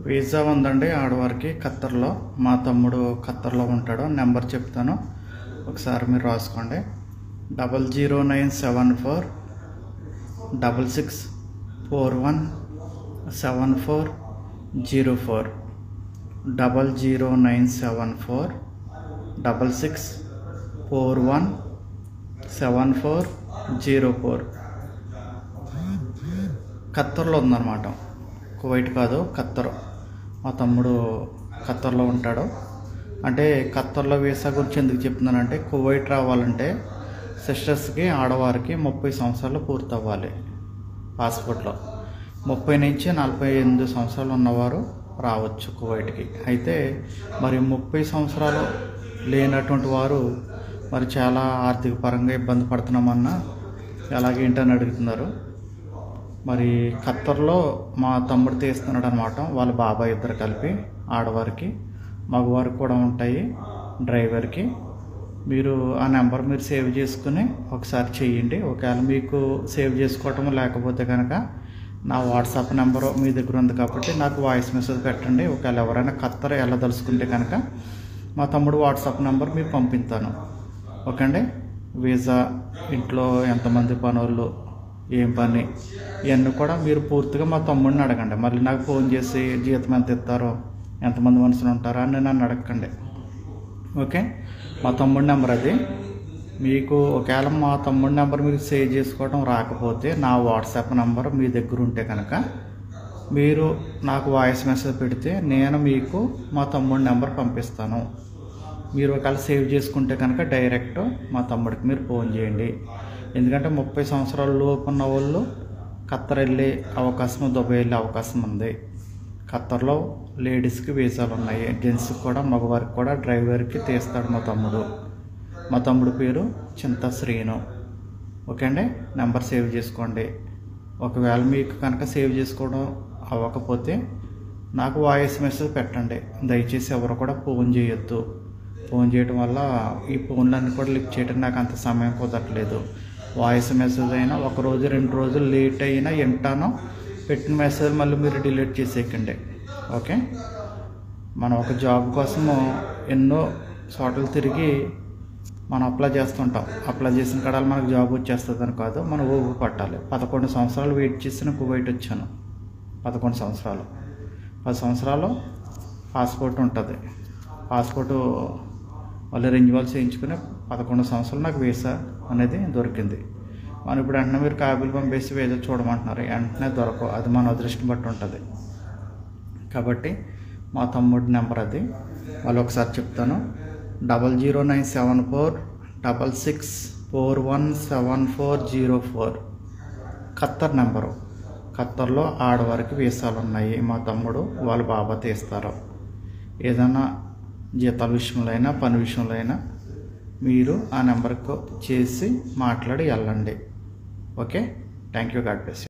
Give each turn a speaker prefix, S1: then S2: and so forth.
S1: visa ఉందండి ఆడవారికి ఖత్తర్లో మా తమ్ముడు ఖత్తర్లో ఉంటాడు నెంబర్ చెప్తాను ఒకసారి మీరు రాసుకోండి double zero nine seven four double six four one seven four zero four double zero nine seven four double six four one seven four zero four ఖత్తర్లో ఉందన్నమాట కువైట్ కాదు ఖత్తర్ మా తమ్ముడు ఖత్తర్లో ఉంటాడు అంటే ఖత్తర్లో వీసా గురించి ఎందుకు చెప్తున్నానంటే కువైట్ రావాలంటే సిస్టర్స్కి ఆడవారికి ముప్పై సంవత్సరాలు పూర్తి అవ్వాలి పాస్పోర్ట్లో ముప్పై నుంచి నలభై ఎనిమిది సంవత్సరాలు ఉన్నవారు రావచ్చు కువైట్కి అయితే మరి ముప్పై సంవత్సరాలు లేనటువంటి వారు మరి చాలా ఆర్థిక పరంగా ఇబ్బంది పడుతున్నామన్నా ఎలాగేంటని అడుగుతున్నారు మరి ఖత్తర్లో మా తమ్ముడు తీస్తున్నాడు అనమాట వాళ్ళ బాబాయ్ ఇద్దరు కలిపి ఆడవారికి మగవారికి కూడా ఉంటాయి డ్రైవర్కి మీరు ఆ నెంబర్ మీరు సేవ్ చేసుకుని ఒకసారి చెయ్యండి ఒకవేళ మీకు సేవ్ చేసుకోవటం లేకపోతే కనుక నా వాట్సాప్ నెంబర్ మీ దగ్గర ఉంది కాబట్టి నాకు వాయిస్ మెసేజ్ పెట్టండి ఒకవేళ ఎవరైనా ఖత్తర్ వెళ్ళదలుచుకుంటే కనుక మా తమ్ముడు వాట్సాప్ నెంబర్ మీకు పంపిస్తాను ఓకే అండి వీసా ఇంట్లో ఎంతమంది పనులు ఏం పని ఇవన్నీ కూడా మీరు పూర్తిగా మా తమ్ముడిని అడగండి మళ్ళీ నాకు ఫోన్ చేసి జీతం ఎంత ఇస్తారో ఎంతమంది మనుషులు ఉంటారో అని నన్ను అడగండి ఓకే మా తమ్ముడి నెంబర్ అది మీకు ఒకవేళ మా తమ్ముడి నెంబర్ మీరు సేవ్ చేసుకోవడం రాకపోతే నా వాట్సాప్ నెంబర్ మీ దగ్గర ఉంటే కనుక మీరు నాకు వాయిస్ మెసేజ్ పెడితే నేను మీకు మా తమ్ముడి నెంబర్ పంపిస్తాను మీరు ఒకవేళ సేవ్ చేసుకుంటే కనుక డైరెక్ట్ మా తమ్ముడికి మీరు ఫోన్ చేయండి ఎందుకంటే ముప్పై సంవత్సరాల లోపు ఉన్న వాళ్ళు ఖత్తర్ వెళ్ళే అవకాశం దుబాయ్ వెళ్ళే అవకాశం ఉంది ఖత్తర్లో లేడీస్కి వీసాలు ఉన్నాయి జెంట్స్కి కూడా మగవారికి కూడా డ్రైవర్కి తీస్తాడు మా తమ్ముడు మా తమ్ముడు పేరు చింత శ్రీను ఓకే అండి నెంబర్ సేవ్ చేసుకోండి ఒకవేళ మీకు కనుక సేవ్ చేసుకోవడం అవ్వకపోతే నాకు వాయిస్ మెసేజ్ పెట్టండి దయచేసి ఎవరు కూడా ఫోన్ చేయొద్దు ఫోన్ చేయడం వల్ల ఈ ఫోన్లన్నీ కూడా లిఫ్ట్ చేయడం నాకు అంత సమయం కుదరట్లేదు వాయిస్ మెసేజ్ అయినా ఒక రోజు రెండు రోజులు లేట్ అయినా వింటాను పెట్టిన మెసేజ్ మళ్ళీ మీరు డిలీట్ చేసేయకండి ఓకే మనం ఒక జాబ్ కోసము ఎన్నో చోట్ల తిరిగి మనం అప్లై చేస్తుంటాం అప్లై చేసిన కాడ మనకు జాబ్ వచ్చేస్తుంది అని కాదు మనం ఊపు పట్టాలి పదకొండు సంవత్సరాలు వెయిట్ చేసిన కువైట్ వచ్చాను పదకొండు సంవత్సరాలు పది సంవత్సరాలు పాస్పోర్ట్ ఉంటుంది పాస్పోర్ట్ వాళ్ళు రెన్యువల్ చేయించుకుని పదకొండు సంవత్సరాలు నాకు వీసా అనేది దొరికింది మనం ఇప్పుడు వెంటనే మీరు కాపీలు పంపేసి వీసా చూడమంటున్నారు వెంటనే దొరకవు అది మన అదృష్టం బట్టి ఉంటుంది కాబట్టి మా తమ్ముడి నెంబర్ అది వాళ్ళు ఒకసారి చెప్తాను double zero nine seven four double six four one seven four zero four Qatar number ఖత్తర్లో ఆడవారికి వీసాలు ఉన్నాయి మా తమ్ముడు వాళ్ళ బాబా తీస్తారు ఏదైనా జీతాల విషయంలో అయినా పని విషయంలో అయినా మీరు ఆ నెంబర్కు చేసి మాట్లాడి వెళ్ళండి okay thank you god bless